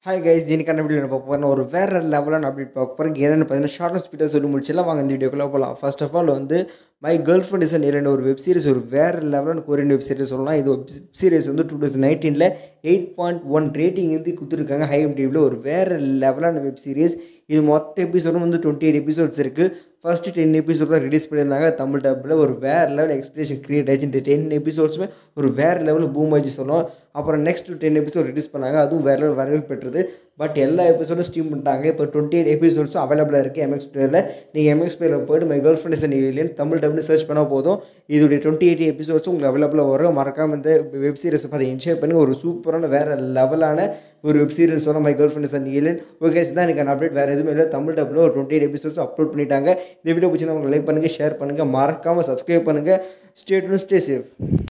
hi guys இன்னைக்கான video என்ன பார்க்க போகிறேன் ஒரு வேறு லெவலான அப்டேட் பார்க்க போகிறேன் என்னென்னு பார்த்தீங்கன்னா ஷார்ட் அண்ட் ஸ்பீடாக சொல்லி முடிச்சிடலாம் வாங்க இந்த வீடியோக்குள்ளே போகலாம் ஃபர்ஸ்ட் ஆஃப் ஆல் வந்து மை கேர்ள் ஃப்ரெண்ட் இஸ் இரண்டு ஒரு வெப் சீரிஸ் ஒரு வேறு லெவலான கொரியன் வெப் சீரிஸ் சொல்லலாம் இது வெப் சீரிஸ் வந்து டூ தௌசண்ட் நைன்டீனில் எயிட் பாயிண்ட் ஒன் ரேட்டிங் வந்து கொடுத்துருக்காங்க ஹை டிவியில் ஒரு வேறு லெவலான வெப் சீரிஸ் இது மொத்த எபிசோடும் வந்து டுவெண்ட்டி எயிட் எபிசோட்ஸ் இருக்குது ஃபஸ்ட்டு டென் எபிசோட் தான் ரிலீஸ் பண்ணியிருந்தாங்க தமிழ் டப்பில் ஒரு வேறு லெவல் எக்ஸ்பிரேஷன் க்ரியேட் ஆச்சு இந்த டென் எபிசோட்ஸுமே ஒரு வேறு லெவலில் பூம் ஆச்சு சொல்லணும் அப்புறம் நெக்ஸ்ட் டென் எபிசோட் ரிலீஸ் பண்ணாங்க அதுவும் வேறு லெவல் வரவேற்பு பெற்றது பட் எல்லா எபிசோடும் ஸ்ட்ரீம் பண்ணிட்டாங்க இப்போ டுவெண்ட்டி எயிட் எபிசோட்ஸும் அவைலபிளாக இருக்குது எம்எக்ஸ் பிளேயரில் நீங்கள் எம்எக்ஸ் பிளேயரில் போய்ட்டு my girlfriend is alien Tamil டப்னு சர்ச் பண்ணால் போதும் இதோடைய டுவெண்ட்டி எயிட் எபிசோட்ஸும் உங்களுக்கு அவைலபிளாக வரும் மறக்காமல் இந்த வெப் சீரிஸை பார்த்து என்ஜாய் பண்ணி ஒரு சூப்பரான வேறு லெவலான ஒரு வெப் சீரிஸ் சொன்ன my girlfriend is alien okay தான் எனக்கு அப்டேட் வேறு எதுவுமே இல்லை தமிழ் டப்பில் ஒரு டுவெண்ட்டி எயிட் எபிசோட்ஸ் அப்லோட் பண்ணிட்டாங்க இந்த வீடியோ பிடிச்சி உங்களுக்கு லைக் பண்ணுங்கள் ஷேர் பண்ணுங்கள் மறக்காமல் சப்ஸ்கிரைப் பண்ணுங்கள் ஸ்டே டு ஸ்டே சேஃப்